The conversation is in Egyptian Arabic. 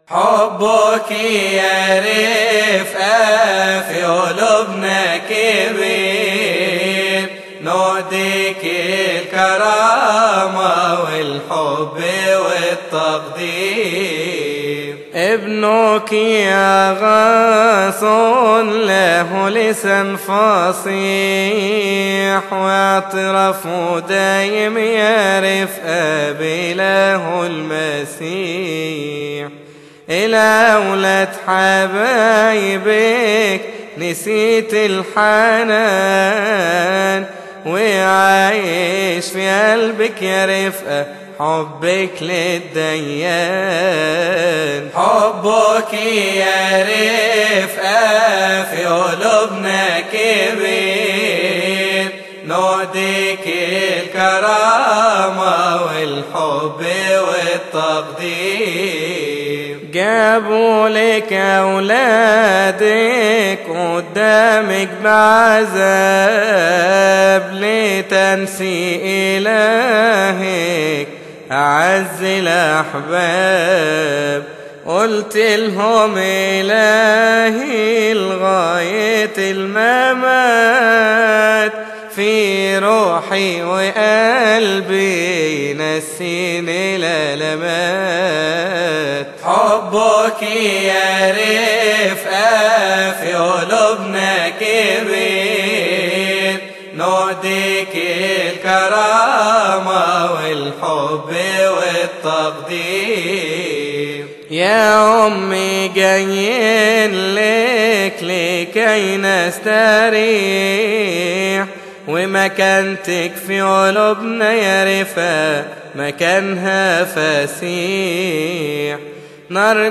حبك يا رفقة في قلوبنا كبير نوديك الكرامة والحب والتقدير ابنك يا غاص له لسان فصيح واعترافه دايم يعرف أبله المسيح إلى أولاد حبايبك نسيت الحنان وعايش في قلبك يا رفقة حبك للديان حبك يا رفقة في قلوبنا كبير نوديك الكرامة والحب والتقدير جابوا لك أولادك قدامك بعذاب لتنسي إلهك أعز الأحباب قلت لهم إلهي لغاية الممات في روحي وقلبي نسيني الألمات حبك يا رفقة في قلوبنا كبير نوديك الكرامة والحب والتقدير يا أمي جايين لك لكي نستريح ومكانتك في قلوبنا يا رفا مكانها فسيح نار